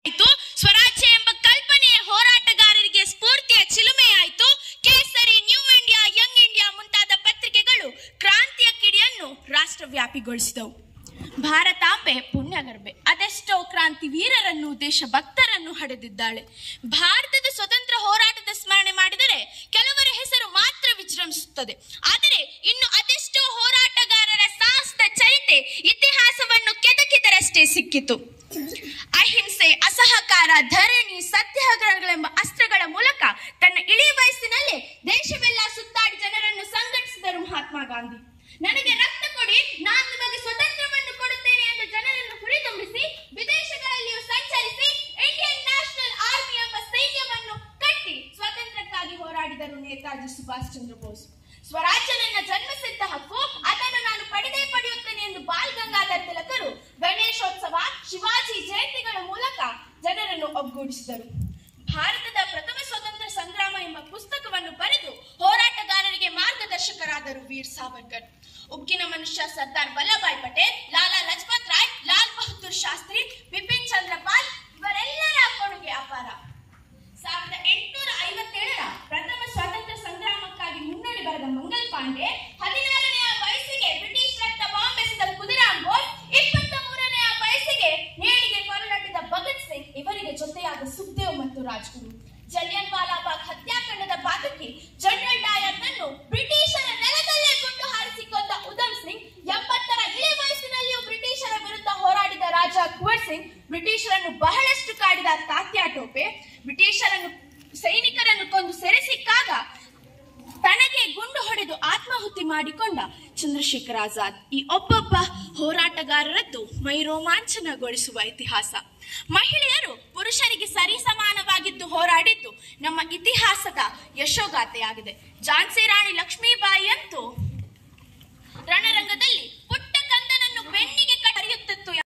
ಆಯ್ತು ಸ್ವರಾಜ್ಯ ಎಂಬ ಕಲ್ಪನೆಯ ಹೋರಾಟಗಾರರಿಗೆ ಸ್ಫೂರ್ತಿಯ ಚಿಲುಮೆಯಾಯಿತು ಕೇಸರಿ ನ್ಯೂ ಇಂಡಿಯಾ ಯಂಗ್ ಇಂಡಿಯಾ ಮುಂತಾದ ಪತ್ರಿಕೆಗಳು ಕ್ರಾಂತಿಯ ಕಿಡಿಯನ್ನು ರಾಷ್ಟ್ರವ್ಯಾಪಿಗೊಳಿಸಿದವು ಭಾರತಾಂಬೆ ಪುಣ್ಯಗರ್ಭೆ ಅದೆಷ್ಟೋ ಕ್ರಾಂತಿ ವೀರರನ್ನು ದೇಶಭಕ್ತರನ್ನು ಹಡೆದಿದ್ದಾಳೆ ಭಾರತದ ಸ್ವತಂತ್ರ ಹೋರಾಟದ ಸ್ಮರಣೆ ಮಾಡಿದರೆ ಕೆಲವರ ಹೆಸರು ಮಾತ್ರ ವಿಜೃಂಭಿಸುತ್ತದೆ ಆದರೆ ಇನ್ನು ಅದೆಷ್ಟೋ ಹೋರಾಟಗಾರರ ಸಾಹಸದ ಚರಿತೆ ಇತಿಹಾಸವನ್ನು ಕೆದಕಿದರಷ್ಟೇ ಸಿಕ್ಕಿತು ಅಹಿಂಸೆ ಅಸಹಕಾರ ಧರಣಿ ಸತ್ಯಾಗ್ರಹಗಳೆಂಬ ಅಸ್ತ್ರಗಳ ಮೂಲಕ ತನ್ನ ಇಳಿ ವಯಸ್ಸಿನಲ್ಲೇ ದೇಶವೆಲ್ಲ ಸುತ್ತಾಡಿ ಜನರನ್ನು ಸಂಘಟಿಸಿದರು ಮಹಾತ್ಮ ಗಾಂಧಿ ನನಗೆ ರಕ್ತ ಕೊಡಿ ನಾನು ನಿಮಗೆ ಸ್ವತಂತ್ರವನ್ನು ಕೊಡುತ್ತೇನೆ ಎಂದು ಜನರನ್ನು ಹುರಿದುಂಬಿಸಿ ವಿದೇಶಗಳಲ್ಲಿಯೂ ಸಂಚರಿಸಿ ಇಂಡಿಯನ್ ನ್ಯಾಷನಲ್ ಆರ್ಮಿ ಎಂಬ ಸೈನ್ಯವನ್ನು ಕಟ್ಟಿ ಸ್ವಾತಂತ್ರ್ಯಕ್ಕಾಗಿ ಹೋರಾಡಿದರು ನೇತಾಜಿ ಸುಭಾಷ್ ಚಂದ್ರ ಬೋಸ್ ಸ್ವರಾಜ್ಯ ನನ್ನ ಜನ್ಮಸಿದ್ಧ ಹಕ್ಕು ಅದನ್ನು ನಾನು ಪಡೆದೇ ಪಡೆಯುತ್ತೇನೆ ಎಂದು ಬಾಲ್ ಗಂಗಾಧರ್ ತಿಲಕರು ಗಣೇಶೋತ್ಸವ ಶಿವಾಜಿ ಜಯಂತಿಗಳ ಮೂಲಕ ಜನರನ್ನು ಒಗ್ಗೂಡಿಸಿದರು ಭಾರತದ ಪ್ರಥಮ ಸ್ವತಂತ್ರ ಸಂಗ್ರಾಮ ಎಂಬ ಪುಸ್ತಕವನ್ನು ಬರೆದು ಹೋರಾಟಗಾರರಿಗೆ ಮಾರ್ಗದರ್ಶಕರಾದರು ವೀರ್ ಸಾವರ್ಕರ್ ಉಕ್ಕಿನ ಮನುಷ್ಯ ಸರ್ದಾರ್ ವಲ್ಲಭಾಯ್ ಪಟೇಲ್ ಲಾಲಾ ಲಜಪತ್ ರಾಯ್ ಲಾಲ್ ಬಹದ್ದೂರ್ ಶಾಸ್ತ್ರಿ ಬಿಪಿನ್ ಚಂದ್ರ ಪಾಲ್ ಇವರೆಲ್ಲರ ಕೊಡುಗೆ ಅಪಾರ ಸಾವಿರದ ಎಂಟುನೂರ ಐವತ್ತೇಳರ ಪ್ರಥಮ ಸ್ವಾತಂತ್ರ್ಯ ಸಂಗ್ರಾಮಕ್ಕಾಗಿ ಮುನ್ನಡೆ ಬರೆದ ಮಂಗಲ್ ಪಾಂಡೆ ಹದಿನಾರನೆಯ ವಯಸ್ಸಿಗೆ ಬ್ರಿಟಿಷ್ ರಕ್ತ ಬಾಂಬ್ ಎಸೆದ ಖುದಿರಾಮ್ ಬೋಸ್ ಇಪ್ಪತ್ತ ಮೂರನೆಯ ವಯಸ್ಸಿಗೆ ನೇಣಿಗೆ ಕೊರಳಟ್ಟಿದ ಭಗತ್ ಸಿಂಗ್ ಇವರಿಗೆ ಜೊತೆಯಾದ ಸುಖದೇವ್ ಮತ್ತು ರಾಜ್ಗುರು ಜಲಿಯನ್ ವಾಲಾಬಾಗ್ ಹತ್ಯಾಕಾಂಡದ ಬಾಧಕಿ ಜನರಲ್ ಡಯರ್ನನ್ನು ಬ್ರಿಟಿಷರ ನೆಲದಲ್ಲೇ ಗುಂಡು ಹಾರಿಸಿ ಕೊಂದ ಉಧಮ್ ಸಿಂಗ್ ಎಂಬತ್ತರ ಇಳಿ ವಯಸ್ಸಿನಲ್ಲಿಯೂ ಬ್ರಿಟಿಷರ ವಿರುದ್ಧ ಹೋರಾಡಿದ ರಾಜ ಕುವರ್ ಸಿಂಗ್ ಬ್ರಿಟಿಷರನ್ನು ಬಹಳಷ್ಟು ಕಾಡಿದ ತಾತ್ಯಾ ಟೋಪೆ ಬ್ರಿಟಿಷರನ್ನು ಸೈನಿಕರನ್ನು ಕೊಂದು ಸೆರೆ ಸಿಕ್ಕಾಗ ತನಗೆ ಗುಂಡು ಹೊಡೆದು ಆತ್ಮಾಹುತಿ ಮಾಡಿಕೊಂಡ ಚಂದ್ರಶೇಖರ್ ಆಜಾದ್ ಈ ಒಬ್ಬೊಬ್ಬ ಹೋರಾಟಗಾರರದ್ದು ಮೈ ರೋಮಾಂಚನಗೊಳಿಸುವ ಇತಿಹಾಸ ಮಹಿಳೆಯರು ಪುರುಷರಿಗೆ ಸರಿ ಸಮಾನವಾಗಿದ್ದು ಹೋರಾಡಿದ್ದು ನಮ್ಮ ಇತಿಹಾಸದ ಯಶೋಗಾಥೆಯಾಗಿದೆ ಝಾನ್ಸಿ ರಾಣಿ ಲಕ್ಷ್ಮೀಬಾಯಿ ಅಂತೂ